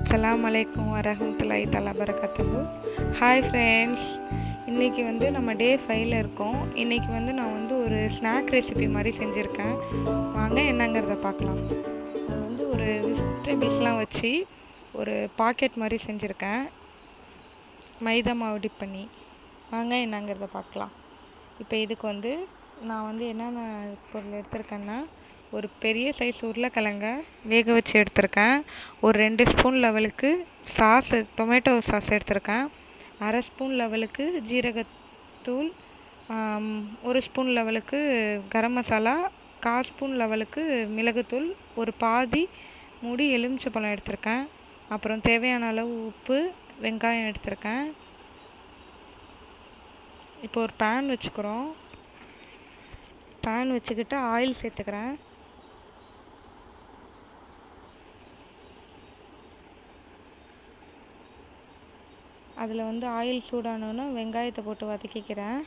அஸ்ஸலாமு அலைக்கும் வரஹமத்துல்லாஹி தலா பரகாத்துஹு ஹாய் ஃப்ரெண்ட்ஸ் இன்றைக்கி வந்து நம்ம டே ஃபைவ்ல இருக்கோம் இன்றைக்கி வந்து நான் வந்து ஒரு ஸ்நாக் ரெசிபி மாதிரி செஞ்சுருக்கேன் வாங்க என்னங்கிறத பார்க்கலாம் அது வந்து ஒரு வெஜிடபிள்ஸ்லாம் வச்சு ஒரு பாக்கெட் மாதிரி செஞ்சுருக்கேன் மைதா மாவு டிப் பண்ணி வாங்க என்னங்கிறத பார்க்கலாம் இப்போ இதுக்கு வந்து நான் வந்து என்னென்ன பொருள் எடுத்திருக்கேன்னா ஒரு பெரிய சைஸ் உருளைக்கிழங்க வேக வச்சு எடுத்திருக்கேன் ஒரு ரெண்டு ஸ்பூன் லெவலுக்கு சாஸ் டொமேட்டோ சாஸ் எடுத்திருக்கேன் அரை ஸ்பூன் லெவலுக்கு ஜீரகத்தூள் ஒரு ஸ்பூன் லெவலுக்கு கரம் மசாலா கால் ஸ்பூன் லெவலுக்கு மிளகுத்தூள் ஒரு பாதி மூடி எலுமிச்சப்பழம் எடுத்திருக்கேன் அப்புறம் தேவையான அளவு உப்பு வெங்காயம் எடுத்திருக்கேன் இப்போ ஒரு பேன் வச்சுக்கிறோம் பேன் வச்சுக்கிட்டு ஆயில் சேர்த்துக்கிறேன் அதில் வந்து ஆயில் சூடானோன்னு வெங்காயத்தை போட்டு வதக்கிக்கிறேன்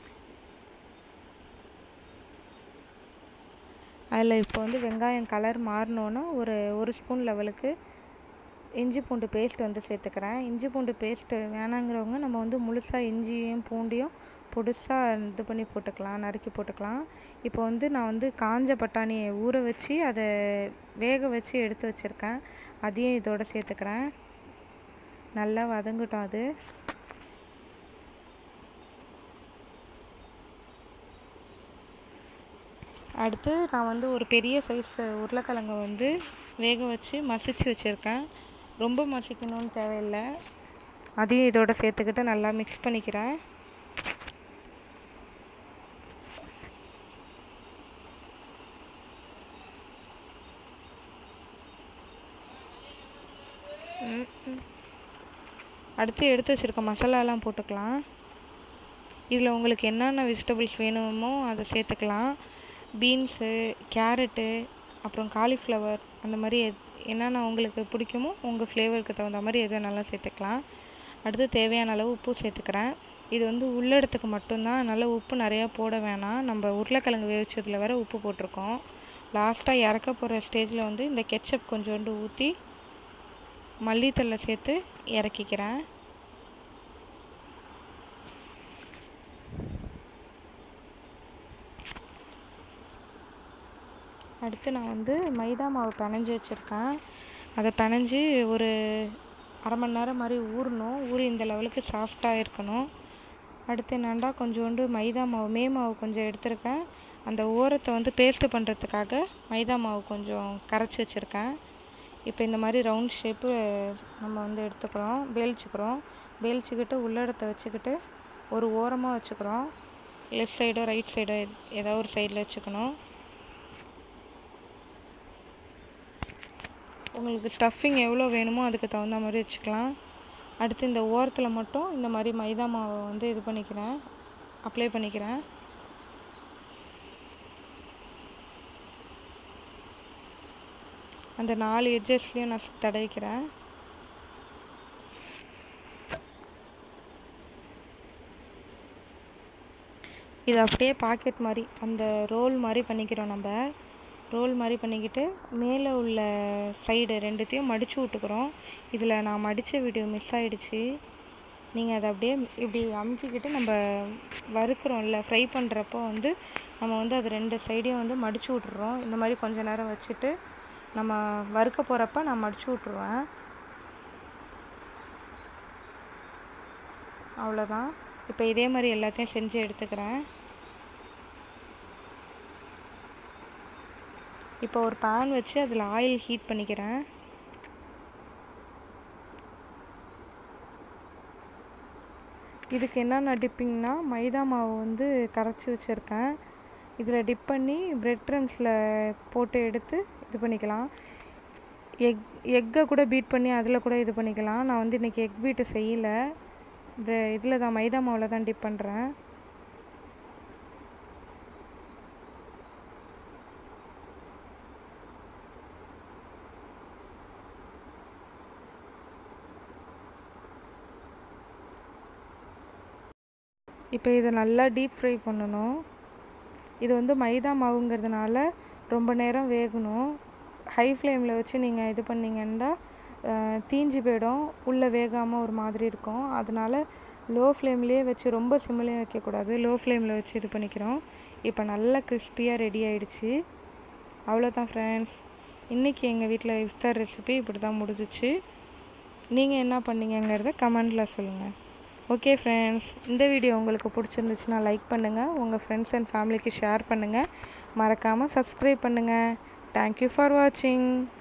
அதில் இப்போ வந்து வெங்காயம் கலர் மாறினோன்னு ஒரு ஒரு ஸ்பூன் லெவலுக்கு இஞ்சி பூண்டு பேஸ்ட் வந்து சேர்த்துக்கிறேன் இஞ்சி பூண்டு பேஸ்ட்டு வேணாங்கிறவங்க நம்ம வந்து முழுசாக இஞ்சியும் பூண்டையும் பொடுசாக இது பண்ணி போட்டுக்கலாம் நறுக்கி போட்டுக்கலாம் இப்போ வந்து நான் வந்து காஞ்ச பட்டாணியை ஊற வச்சு அதை வேக வச்சு எடுத்து வச்சுருக்கேன் அதையும் இதோட சேர்த்துக்கிறேன் நல்லா வதங்கட்டும் அது அடுத்து நான் வந்து ஒரு பெரிய சைஸ் உருளைக்கிழங்க வந்து வேக வச்சு மசிச்சு வச்சுருக்கேன் ரொம்ப மசிக்கணும்னு தேவையில்லை அதையும் இதோட சேர்த்துக்கிட்டு நல்லா மிக்ஸ் பண்ணிக்கிறேன் அடுத்து எடுத்து வச்சுருக்க மசாலாலாம் போட்டுக்கலாம் இதில் உங்களுக்கு என்னென்ன வெஜிடபிள்ஸ் வேணுமோ அதை சேர்த்துக்கலாம் பீன்ஸு கேரட்டு அப்புறம் காலிஃப்ளவர் அந்த மாதிரி என்னென்ன உங்களுக்கு பிடிக்குமோ உங்கள் ஃப்ளேவருக்கு தகுந்த மாதிரி எது நல்லா சேர்த்துக்கலாம் அடுத்து தேவையான அளவு உப்பு சேர்த்துக்கிறேன் இது வந்து உள்ளடத்துக்கு மட்டும்தான் அதனால் உப்பு நிறையா போட வேணாம் நம்ம உருளைக்கிழங்கு வேவிச்சதில் வேறு உப்பு போட்டிருக்கோம் லாஸ்ட்டாக இறக்க போகிற ஸ்டேஜில் வந்து இந்த கெச்சப் கொஞ்சோண்டு ஊற்றி மல்லித்தலை சேர்த்து இறக்கிக்கிறேன் அடுத்து நான் வந்து மைதா மாவு பிணைஞ்சி வச்சுருக்கேன் அதை பிணைஞ்சி ஒரு அரை மணி நேரம் மாதிரி ஊறணும் ஊறி இந்த லெவலுக்கு சாஃப்டாக இருக்கணும் அடுத்து என்னண்டா கொஞ்சோண்டு மைதா மாவு மே மாவு கொஞ்சம் எடுத்திருக்கேன் அந்த ஓரத்தை வந்து பேஸ்ட்டு பண்ணுறதுக்காக மைதா மாவு கொஞ்சம் கரைச்சி வச்சுருக்கேன் இப்போ இந்த மாதிரி ரவுண்ட் ஷேப்பு நம்ம வந்து எடுத்துக்கிறோம் வேலிச்சுக்கிறோம் வேலிச்சுக்கிட்டு உள்ளடத்தை வச்சுக்கிட்டு ஒரு ஓரமாக வச்சுக்கிறோம் லெஃப்ட் சைடோ ரைட் சைடோ ஏதோ ஒரு சைடில் வச்சுக்கணும் உங்களுக்கு ஸ்டஃபிங் எவ்வளோ வேணுமோ அதுக்கு தகுந்த மாதிரி வச்சுக்கலாம் அடுத்து இந்த ஓரத்தில் மட்டும் இந்த மாதிரி மைதா மாவை வந்து இது பண்ணிக்கிறேன் அப்ளை பண்ணிக்கிறேன் அந்த நாலு எட்ஜஸ்லேயும் நான் தடவிக்கிறேன் இது அப்படியே பாக்கெட் மாதிரி அந்த ரோல் மாதிரி பண்ணிக்கிறோம் நம்ம ரோல் மாதிரி பண்ணிக்கிட்டு மேலே உள்ள சைடு ரெண்டுத்தையும் மடித்து விட்டுக்கிறோம் இதில் நான் மடித்த வீடியோ மிஸ் ஆகிடுச்சு நீங்கள் அதை அப்படியே இப்படி அமுக்கிக்கிட்டு நம்ம வறுக்கிறோம்ல ஃப்ரை பண்ணுறப்போ வந்து நம்ம வந்து அது ரெண்டு சைடையும் வந்து மடித்து விட்டுறோம் இந்த மாதிரி கொஞ்ச நேரம் வச்சுட்டு நம்ம வறுக்க போகிறப்ப நான் மடித்து விட்ருவேன் அவ்வளோதான் இப்போ இதே மாதிரி எல்லாத்தையும் செஞ்சு எடுத்துக்கிறேன் இப்போ ஒரு பேன் வச்சு அதில் ஆயில் ஹீட் பண்ணிக்கிறேன் இதுக்கு என்னென்ன டிப்பிங்னா மைதா மாவு வந்து கரைச்சி வச்சுருக்கேன் இதில் டிப் பண்ணி ப்ரெட் க்ரம்ஸில் போட்டு எடுத்து இது பண்ணிக்கலாம் எக் எக்கை கூட பீட் பண்ணி அதில் கூட இது பண்ணிக்கலாம் நான் வந்து இன்றைக்கி எக் பீட்டு செய்யலை இதில் தான் மைதா மாவில் தான் டிப் பண்ணுறேன் இப்போ இதை நல்லா டீப் ஃப்ரை பண்ணணும் இது வந்து மைதா மாவுங்கிறதுனால ரொம்ப நேரம் வேகணும் ஹை ஃப்ளேமில் வச்சு நீங்கள் இது பண்ணிங்கன்னா அஹ், தீஞ்சு போயிடும் உள்ளே வேகாமல் ஒரு மாதிரி இருக்கும் அதனால லோ ஃப்ளேம்லேயே வச்சு ரொம்ப சிம்லேயே வைக்கக்கூடாது லோ ஃப்ளேமில் வச்சு இது பண்ணிக்கிறோம் இப்போ நல்லா கிறிஸ்பியாக ரெடி ஆயிடுச்சு அவ்வளோதான் ஃப்ரெண்ட்ஸ் இன்றைக்கி எங்கள் வீட்டில் இஃப்தார் ரெசிபி இப்படி தான் முடிஞ்சிச்சு நீங்கள் என்ன பண்ணீங்கங்கிறத கமெண்டில் சொல்லுங்கள் ஓகே ஃப்ரெண்ட்ஸ் இந்த வீடியோ உங்களுக்கு பிடிச்சிருந்துச்சுன்னா லைக் பண்ணுங்கள் உங்கள் ஃப்ரெண்ட்ஸ் அண்ட் ஃபேமிலிக்கு ஷேர் பண்ணுங்கள் மறக்காமல் சப்ஸ்கிரைப் பண்ணுங்கள் தேங்க்யூ ஃபார் வாட்சிங்